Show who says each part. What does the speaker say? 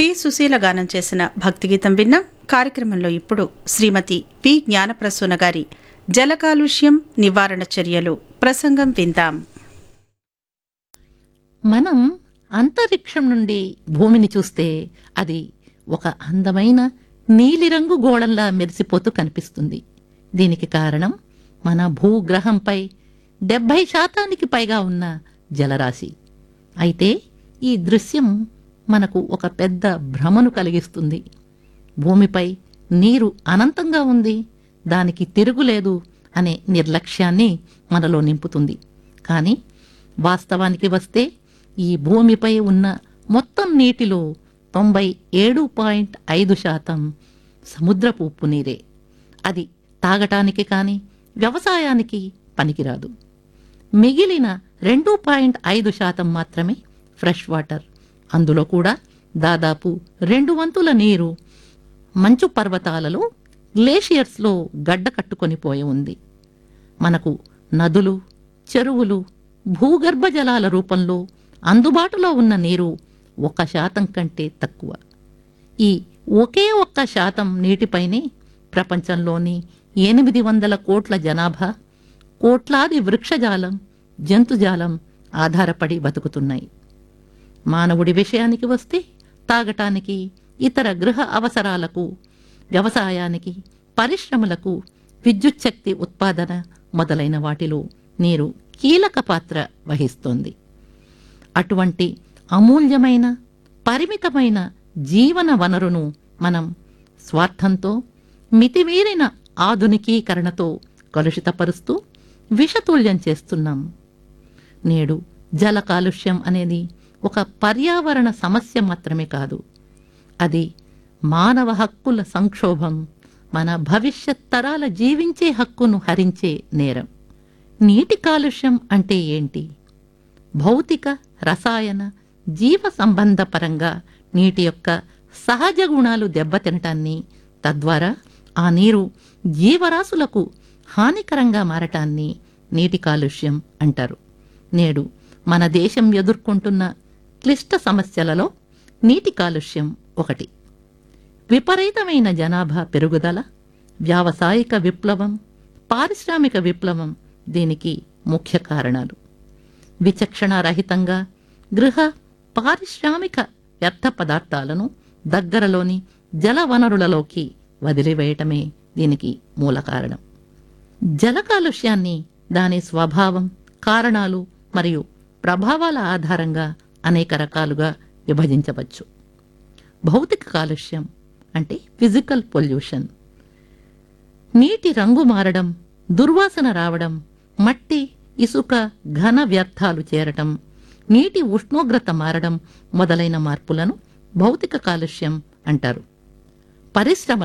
Speaker 1: P Susheela గానం చేసిన భక్తిగీతం విన్నాం కార్యక్రమంలో ఇప్పుడు శ్రీమతి పి జ్ఞానప్రసూన గారి జల కాలుష్యం నివారణ చర్యలు ప్రసంగం విందాం
Speaker 2: మనం అంతరిక్షం నుండి భూమిని చూస్తే అది ఒక అందమైన నీలిరంగు గోళంలా మెరిసిపోతూ కనిపిస్తుంది దీనికి కారణం మన భూగ్రహంపై డెబ్భై శాతానికి పైగా ఉన్న జలరాశి అయితే ఈ దృశ్యం మనకు ఒక పెద్ద భ్రమను కలిగిస్తుంది భూమిపై నీరు అనంతంగా ఉంది దానికి తిరుగులేదు అనే నిర్లక్ష్యాన్ని మనలో నింపుతుంది కానీ వాస్తవానికి వస్తే ఈ భూమిపై ఉన్న మొత్తం నీటిలో తొంభై ఏడు పాయింట్ ఐదు శాతం సముద్రపు ఉప్పు నీరే అది తాగటానికి కానీ వ్యవసాయానికి పనికిరాదు మిగిలిన రెండు పాయింట్ ఐదు శాతం మాత్రమే ఫ్రెష్ వాటర్ అందులో కూడా దాదాపు రెండు వంతుల నీరు మంచు పర్వతాలలో గ్లేషియర్స్లో గడ్డ కట్టుకొని పోయి ఉంది మనకు నదులు చెరువులు భూగర్భ జలాల రూపంలో అందుబాటులో ఉన్న నీరు ఒక శాతం కంటే తక్కువ ఈ ఒకే ఒక్క శాతం నీటిపైనే ప్రపంచంలోని ఎనిమిది వందల కోట్ల జనాభా కోట్లాది వృక్షజాలం జంతుజాలం ఆధారపడి బతుకుతున్నాయి మానవుడి విషయానికి వస్తే తాగటానికి ఇతర గృహ అవసరాలకు వ్యవసాయానికి పరిశ్రమలకు విద్యుత్ శక్తి ఉత్పాదన మొదలైన వాటిలో నీరు కీలక పాత్ర వహిస్తోంది అటువంటి అమూల్యమైన పరిమితమైన జీవన వనరును మనం స్వార్థంతో మితిమీరిన ఆధునికీకరణతో కలుషితపరుస్తూ విషతుల్యం చేస్తున్నాం నేడు జల కాలుష్యం అనేది ఒక పర్యావరణ సమస్య మాత్రమే కాదు అది మానవ హక్కుల సంక్షోభం మన భవిష్యత్ తరాల జీవించే హక్కును హరించే నేరం నీటి కాలుష్యం అంటే ఏంటి భౌతిక రసాయన జీవ సంబంధ పరంగా నీటి యొక్క సహజ గుణాలు దెబ్బతినటాన్ని తద్వారా ఆ నీరు జీవరాశులకు హానికరంగా మారటాన్ని నీటి కాలుష్యం అంటారు నేడు మన దేశం ఎదుర్కొంటున్న క్లిష్ట సమస్యలలో నీటి కాలుష్యం ఒకటి విపరీతమైన జనాభా పెరుగుదల వ్యావసాయిక విప్లవం పారిశ్రామిక విప్లవం దీనికి ముఖ్య కారణాలు విచక్షణారహితంగా గృహ పారిశ్రామిక వ్యర్థ పదార్థాలను దగ్గరలోని జల వనరులలోకి వదిలివేయటమే దీనికి మూల కారణం జల కాలుష్యాన్ని దాని స్వభావం కారణాలు మరియు ప్రభావాల ఆధారంగా అనేక రకాలుగా విభజించవచ్చు భౌతిక కాలుష్యం అంటే ఫిజికల్ పొల్యూషన్ నీటి రంగు మారడం దుర్వాసన రావడం మట్టి ఇసుక ఘన వ్యర్థాలు చేరటం నీటి ఉష్ణోగ్రత మారడం మొదలైన మార్పులను భౌతిక కాలుష్యం అంటారు పరిశ్రమ